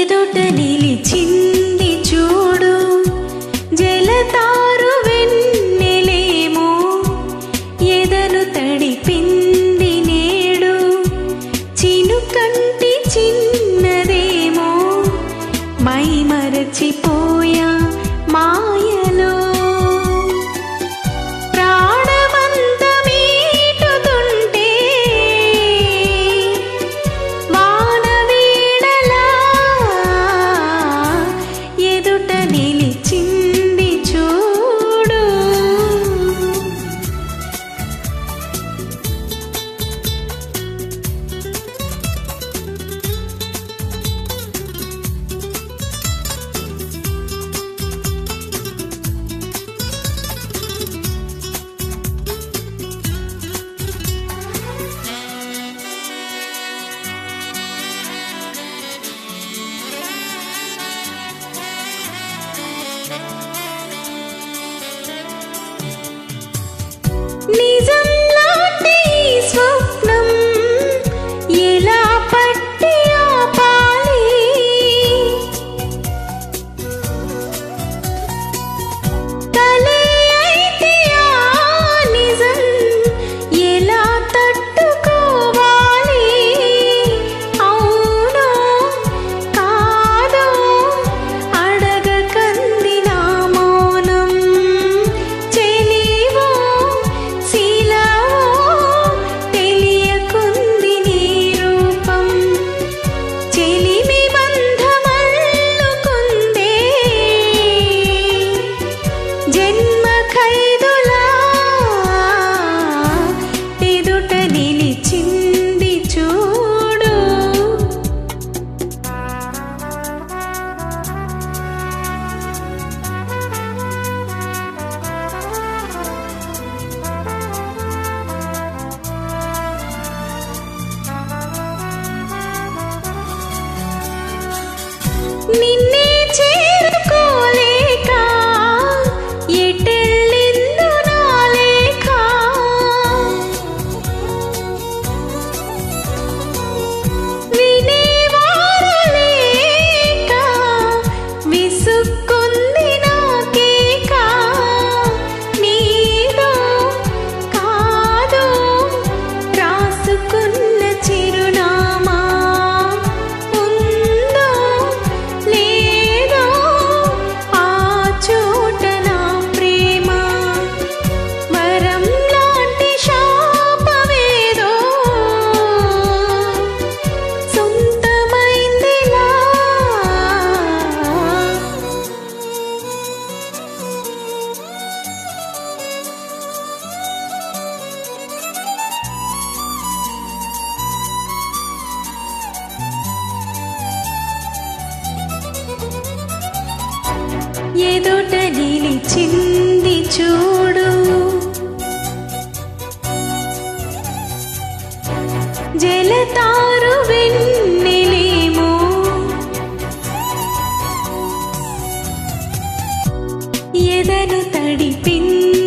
ఎదుట నిలిచింది చూడు జలతారు వెన్నెలేమో ఎదను తడిపింది నేడు చినుకంటి చిన్నదేమో మై మరచిపోయా మాయలో ప్రాణమంత మీటుతుంటే వానవీణలా ఎదుట నిలిచింది చూడు నిజం లాంటి ఈ స్వప్నం ఎలా పట్టి ఆపాలి కలే అయితే ఆ నిజం ఎలా తట్టుకోవాలి అవునో కాదో అడగకంది నా మౌనం చెలివో శిలవో తెలియకుంది నీ రూపం చెలిమి బంధమల్లుకుందే జన్మ ఖైదులా ఎదుట నిలిచింది చూడు నిన్నే చేరుకోలేక ఎటెళ్ళిందో నా లేఖ వినేవారు లేక విసుక్కుంది నా కేక నీదో కాదో రాసుకున్న చిరునామా ఉందో లేదో ఆ చోట నా ప్రేమ వరం లాంటి శాపమేదో సొంతమైందిలా ఎదుట నిలిచింది చూడు జలతారు వెన్నెలేమో ఎదను తడిపింది